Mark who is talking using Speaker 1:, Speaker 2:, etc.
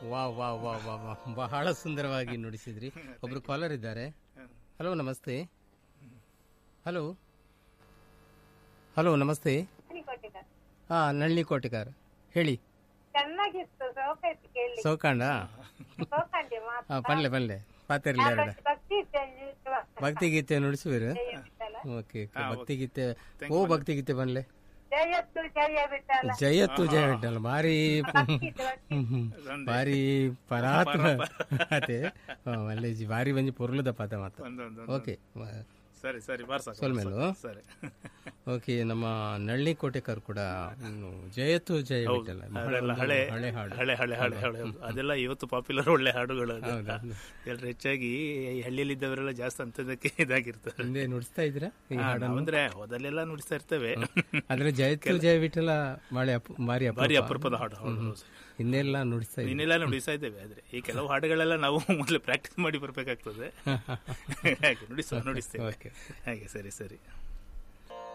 Speaker 1: ವಾ ವಾ ವಾ ವಾ ವಾ ಬಹಳ ಸುಂದರವಾಗಿ ನುಡಿಸಿದ್ರಿ ಒಬ್ರು ಕಾಲರ್ ಇದ್ದಾರೆ ಹಲೋ ನಮಸ್ತೆ ಹಲೋ ಹಲೋ ನಮಸ್ತೆ ಹಾ ನಳ್ಳಿ ಕೋಟೆಕಾರ್ ಹೇಳಿ
Speaker 2: ಚೆನ್ನಾಗಿತ್ತು ಸೌಕರ್ಯ ಕೇಳಿ
Speaker 1: ಸೌಕಾಂಡ
Speaker 2: ಸೌಕರ್ಯ ಮಾತು
Speaker 1: ಹಾ ಪನ್ಲೆ ಪನ್ಲೆ ಪಾತಿರ್ಲಿ ಎರಡು
Speaker 2: ಭಕ್ತಿ ಇದ್ದಲ್ಲಿ
Speaker 1: ಭಕ್ತಿ ಗೀತೆ ನುಡಿಸುವಿರು
Speaker 2: ಜಯ ಬಿಟ್ಟಲ್ಲ
Speaker 1: ಓಕೆ ಭಕ್ತಿ ಗೀತೆ ಓ ಭಕ್ತಿ ಗೀತೆ ಬನ್ಲೆ
Speaker 2: ಜಯತ್ತು ಜಯ ಬಿಟ್ಟಲ್ಲ
Speaker 1: ಜಯತ್ತು ಜಯ ಬಿಟ್ಟಲ್ಲ ಭಾರಿ
Speaker 2: ಭಕ್ತಿ ಇತ್ತು, ಭಕ್ತಿ
Speaker 1: ಹ್ಮ್, ಹ್ಮ್. ಭಾರಿ ಪರಾತ್ಮ ಅದೇ ಮಲ್ಲೆ ಜಿ ಭಾರಿ ಬಂಜಿ ಪೊರ್ಲುದ ಪದ ಮಾತ
Speaker 3: ಒಂದೊಂದು
Speaker 1: ಓಕೆ
Speaker 3: ಸರಿ ಸರಿ ಬಾರ್ಸ
Speaker 1: ಸೊಲ್ಮೇಲು
Speaker 3: ಸರಿ
Speaker 1: ಓಕೆ ನಮ್ಮ ನಳ್ಳಿ ಕೋಟೆಕರ್ ಕೂಡ ಇನ್ನು ಜಯತ್ತು ಜಯ ಬಿಟ್ಟಲ್ಲ ಬಹಳ
Speaker 3: ಅದೆಲ್ಲ
Speaker 1: ಒಂದು
Speaker 3: ಹಳೆ
Speaker 1: ಹಳೆ ಹಾಡು
Speaker 3: ಹಳೆ ಹಳೆ ಹಳೆ ಹಳೆ ಹೌದು. ಅದೆಲ್ಲ ಇವತ್ತು ಪಾಪ್ಯುಲರ್ ಒಳ್ಳೆ ಹಾಡುಗಳು ಅದು.
Speaker 1: ಹೌದಾ?
Speaker 3: ಎಲ್ರು ಹೆಚ್ಚಾಗಿ ಈ ಹಳ್ಳಿಯಲ್ಲಿ ಇದ್ದವರೆಲ್ಲ ಜಾಸ್ತಿ ಅಂತದಕ್ಕೆ ಇದಾಗಿರ್ತಾರೆ
Speaker 1: ಹಿಂದೆ ನುಡಿಸ್ತಾ ಇದ್ದೀರಾ ಈ
Speaker 3: ಹಾ,
Speaker 1: ಹಾಡನ್ನು
Speaker 3: ನಾವಂದ್ರೆ ಹೋದಲ್ಲೆಲ್ಲ ನುಡಿಸ್ತಾ ಇರ್ತೇವೆ
Speaker 1: ಆದ್ರೆ ಜಯತ್ತು ಜಯ ಬಿಟ್ಟಲ್ಲ ಬಾರಿ ಅಪ್ ಭಾರಿ
Speaker 3: ಭಾರಿ
Speaker 1: ಅಪರೂಪ
Speaker 3: ಅಪರೂಪದ ಹಾಡು ಹೌದು, ಹೌದು.
Speaker 1: ಹಿಂದೆಲ್ಲ ನುಡಿಸ್ತಾ ಇದ್ದೀವಿ
Speaker 3: ನೀನೆಲ್ಲ ನುಡಿಸ್ತಾ ಇದ್ದೇವೆ ಆದ್ರೆ ಈ ಕೆಲವು ಹಾಡುಗಳೆಲ್ಲ ನಾವು ಮೊದಲು ಪ್ರಾಕ್ಟೀಸ್ ಮಾಡಿ ಬರ್ಬೇಕಾಗ್ತದೆ ಹಾಗೆ ನುಡಿಸುವ ನುಡಿಸ್ತೇವೆ
Speaker 1: ಓಕೆ
Speaker 3: ಹಾಗೆ ಸರಿ ಸರಿ